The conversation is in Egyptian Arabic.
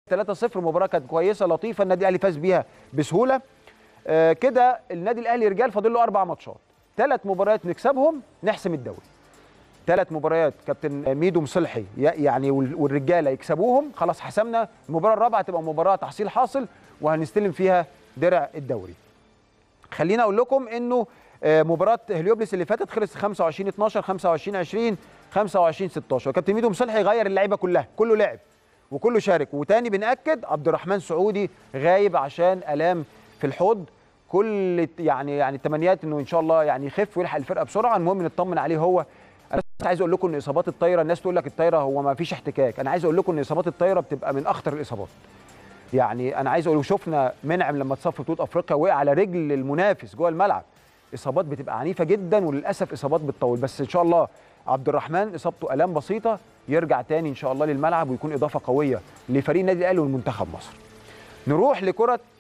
3-0 مباراه كانت كويسه لطيفه النادي الاهلي فاز بيها بسهوله آه كده النادي الاهلي رجال فاضل له اربع ماتشات ثلاث مباريات نكسبهم نحسم الدوري ثلاث مباريات كابتن ميدو مصلحي ي- يعني وال- والرجاله يكسبوهم خلاص حسمنا المباراه الرابعه تبقى مباراه تحصيل حاصل وهنستلم فيها درع الدوري خليني اقول لكم انه آه، مباراه هليوبلس اللي فاتت خلص 25 12 25 20 25 16 كابتن ميدو مصلحي غير اللعيبه كلها كله لعب وكله شارك وتاني بنأكد عبد الرحمن سعودي غايب عشان الام في الحوض كل يعني يعني التمنيات انه ان شاء الله يعني يخف ويلحق الفرقه بسرعه المهم نطمن عليه هو انا بس عايز اقول لكم ان اصابات الطايره الناس تقول لك الطايره هو ما فيش احتكاك انا عايز اقول لكم ان اصابات الطايره بتبقى من اخطر الاصابات يعني انا عايز اقول شفنا منعم لما اتصاب في بطوله افريقيا وقع على رجل المنافس جوه الملعب اصابات بتبقى عنيفه جدا وللاسف اصابات بتطول بس ان شاء الله عبد الرحمن اصابته الام بسيطه يرجع تاني ان شاء الله للملعب ويكون اضافه قويه لفريق النادي الاهلي والمنتخب مصر نروح لكره